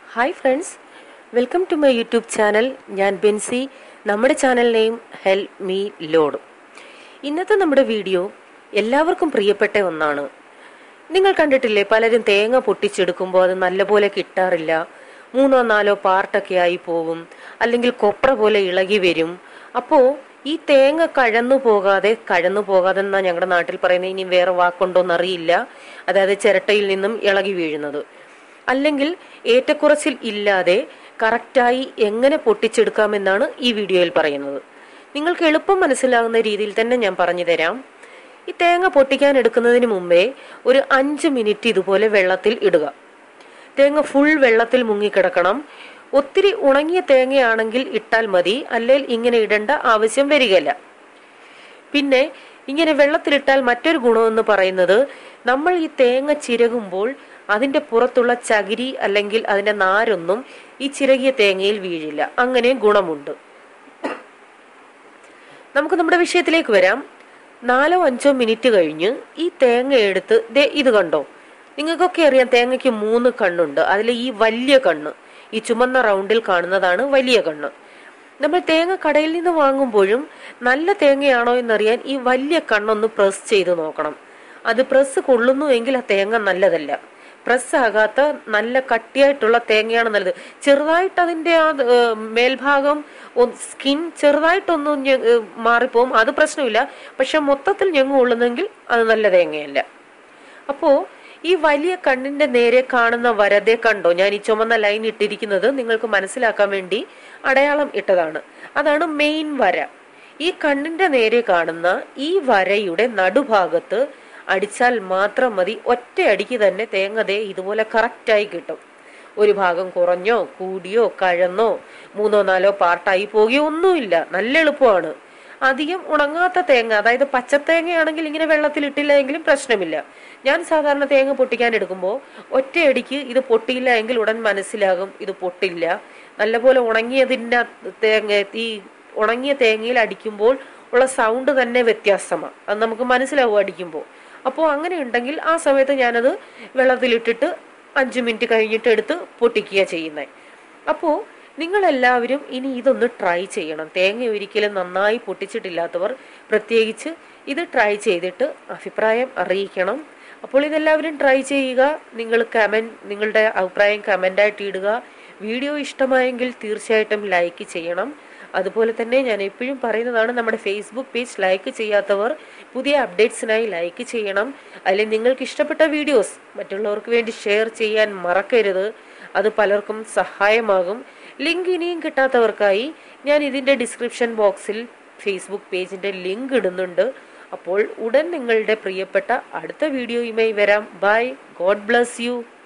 hi friends welcome to my YouTube channel ഞാൻ ബെൻസി നമ്മുടെ channel name help me lord ഇന്നത്തെ നമ്മുടെ വീഡിയോ എല്ലാവർക്കും പ്രിയപ്പെട്ട ഒന്നാണ് നിങ്ങൾ കണ്ടിട്ടില്ലേ പലരും തേങ്ങ പൊട്ടിച്ചെടുക്കുമ്പോൾ അത് നല്ലപോലെ കിട്ടാറില്ല മൂന്നോ നാലോ പാർട്ടൊക്കെ ആയി പോകും അല്ലെങ്കിൽ കൊപ്ര പോലെ ഇളകി വരും അപ്പോൾ ഈ തേങ്ങ കഴന്നു പോകാതെ കഴന്നു പോകാതെ എന്നാ ഞങ്ങളുടെ നാട്ടിൽ പറയുന്നത് ഇനി വേറെ വാക്കുണ്ടോന്ന് അറിയില്ല അതായത് ചിരട്ടയിൽ നിന്നും ഇളകി വീഴുന്നത് അല്ലെങ്കിൽ ഏറ്റക്കുറച്ചിൽ ഇല്ലാതെ കറക്റ്റായി എങ്ങനെ പൊട്ടിച്ചെടുക്കാമെന്നാണ് ഈ വീഡിയോയിൽ പറയുന്നത് നിങ്ങൾക്ക് എളുപ്പം മനസ്സിലാകുന്ന രീതിയിൽ തന്നെ ഞാൻ പറഞ്ഞു തരാം ഈ തേങ്ങ പൊട്ടിക്കാൻ എടുക്കുന്നതിന് മുമ്പേ ഒരു അഞ്ച് മിനിറ്റ് ഇതുപോലെ വെള്ളത്തിൽ ഇടുക തേങ്ങ ഫുൾ വെള്ളത്തിൽ മുങ്ങിക്കിടക്കണം ഒത്തിരി ഉണങ്ങിയ തേങ്ങയാണെങ്കിൽ ഇട്ടാൽ മതി അല്ലെങ്കിൽ ഇങ്ങനെ ഇടേണ്ട ആവശ്യം വരികയില്ല പിന്നെ ഇങ്ങനെ വെള്ളത്തിലിട്ടാൽ മറ്റൊരു ഗുണമെന്ന് പറയുന്നത് നമ്മൾ ഈ തേങ്ങ ചിരകുമ്പോൾ അതിന്റെ പുറത്തുള്ള ചകിരി അല്ലെങ്കിൽ അതിന്റെ നാരൊന്നും ഈ ചിരകിയ തേങ്ങയിൽ വീഴില്ല അങ്ങനെ ഗുണമുണ്ട് നമുക്ക് നമ്മുടെ വിഷയത്തിലേക്ക് വരാം നാലോ അഞ്ചോ മിനിറ്റ് കഴിഞ്ഞ് ഈ തേങ്ങ എടുത്ത് ദേ ഇത് കണ്ടോ നിങ്ങൾക്കൊക്കെ അറിയാം തേങ്ങയ്ക്ക് മൂന്ന് കണ്ണുണ്ട് അതിൽ ഈ വലിയ കണ്ണ് ഈ ചുമന്ന റൗണ്ടിൽ കാണുന്നതാണ് വലിയ കണ്ണ് നമ്മൾ തേങ്ങ കടയിൽ നിന്ന് വാങ്ങുമ്പോഴും നല്ല തേങ്ങയാണോ എന്നറിയാൻ ഈ വലിയ കണ്ണൊന്ന് പ്രസ് ചെയ്ത് നോക്കണം അത് പ്രസ് കൊള്ളുന്നു എങ്കിൽ ആ തേങ്ങ നല്ലതല്ല പ്രസ് ആകാത്ത നല്ല കട്ടിയായിട്ടുള്ള തേങ്ങയാണ് നല്ലത് ചെറുതായിട്ട് അതിന്റെ ആ ഏഹ്, മേൽഭാഗം സ്കിൻ ചെറുതായിട്ടൊന്നും ഞ- ഏഹ്, മാറിപ്പോവും അത് പ്രശ്നമില്ല പക്ഷെ മൊത്തത്തിൽ ഞങ്ങൾ ഉള്ളുന്നെങ്കിൽ അത് നല്ല തേങ്ങയല്ല അപ്പോ ഈ വലിയ കണ്ണിന്റെ നേരെ കാണുന്ന വരതെ കണ്ടോ ഞാൻ ഈ ചുമന്ന ലൈൻ ഇട്ടിരിക്കുന്നത് നിങ്ങൾക്ക് മനസ്സിലാക്കാൻ വേണ്ടി അടയാളം ഇട്ടതാണ് അതാണ് മെയിൻ വര ഈ കണ്ണിന്റെ നേരെ കാണുന്ന ഈ വരയുടെ നടുഭാഗത്ത് അടിച്ചാൽ മാത്രം മതി ഒറ്റയടിക്ക് തന്നെ തേങ്ങ ദേ ഇതുപോലെ കറക്റ്റായി കിട്ടും ഒരു ഭാഗം കുറഞ്ഞോ കൂടിയോ കഴന്നോ മൂന്നോ നാലോ പാർട്ടായി പോകുകയോ ഒന്നുമില്ല നല്ല എളുപ്പമാണ് അധികം ഉണങ്ങാത്ത തേങ്ങ അതായത് പച്ചത്തേങ്ങയാണെങ്കിൽ ഇങ്ങനെ വെള്ളത്തിൽ ഇട്ടില്ല എങ്കിലും പ്രശ്നമില്ല ഞാൻ സാധാരണ തേങ്ങ പൊട്ടിക്കാൻ എടുക്കുമ്പോൾ ഒറ്റയടിക്ക് ഇത് പൊട്ടിയില്ല എങ്കിൽ ഉടൻ മനസ്സിലാകും ഇത് പൊട്ടില്ല നല്ലപോലെ ഉണങ്ങിയതിൻ്റെ തേങ്ങ ഈ ഉണങ്ങിയ തേങ്ങയിൽ അടിക്കുമ്പോൾ ഉള്ള സൗണ്ട് തന്നെ വ്യത്യാസമാണ് അത് നമുക്ക് മനസ്സിലാവും അടിക്കുമ്പോൾ അപ്പോൾ അങ്ങനെ ഉണ്ടെങ്കിൽ ആ സമയത്ത് ഞാനത് വെള്ളത്തിലിട്ടിട്ട് അഞ്ച് മിനിറ്റ് കഴിഞ്ഞിട്ട് എടുത്ത് പൊട്ടിക്കുക ചെയ്യുന്നത് അപ്പോൾ നിങ്ങളെല്ലാവരും ഇനി ഇതൊന്ന് ട്രൈ ചെയ്യണം തേങ്ങ ഒരിക്കലും നന്നായി പൊട്ടിച്ചിട്ടില്ലാത്തവർ പ്രത്യേകിച്ച് ഇത് ട്രൈ ചെയ്തിട്ട് അഭിപ്രായം അറിയിക്കണം അപ്പോൾ ഇതെല്ലാവരും ട്രൈ ചെയ്യുക നിങ്ങൾ കമൻറ്റ് നിങ്ങളുടെ അഭിപ്രായം കമൻ്റായിട്ട് ഇടുക വീഡിയോ ഇഷ്ടമായെങ്കിൽ തീർച്ചയായിട്ടും ലൈക്ക് ചെയ്യണം അതുപോലെ തന്നെ ഞാൻ എപ്പോഴും പറയുന്നതാണ് നമ്മുടെ ഫേസ്ബുക്ക് പേജ് ലൈക്ക് ചെയ്യാത്തവർ പുതിയ അപ്ഡേറ്റ്സിനായി ലൈക്ക് ചെയ്യണം അല്ലെങ്കിൽ നിങ്ങൾക്ക് ഇഷ്ടപ്പെട്ട വീഡിയോസ് മറ്റുള്ളവർക്ക് വേണ്ടി ഷെയർ ചെയ്യാൻ മറക്കരുത് അത് പലർക്കും സഹായമാകും ലിങ്ക് ഇനിയും കിട്ടാത്തവർക്കായി ഞാൻ ഇതിൻ്റെ ഡിസ്ക്രിപ്ഷൻ ബോക്സിൽ ഫേസ്ബുക്ക് പേജിൻ്റെ ലിങ്ക് ഇടുന്നുണ്ട് അപ്പോൾ ഉടൻ നിങ്ങളുടെ പ്രിയപ്പെട്ട അടുത്ത വീഡിയോയുമായി വരാം ബൈ ഗോഡ് ബ്ലസ് യു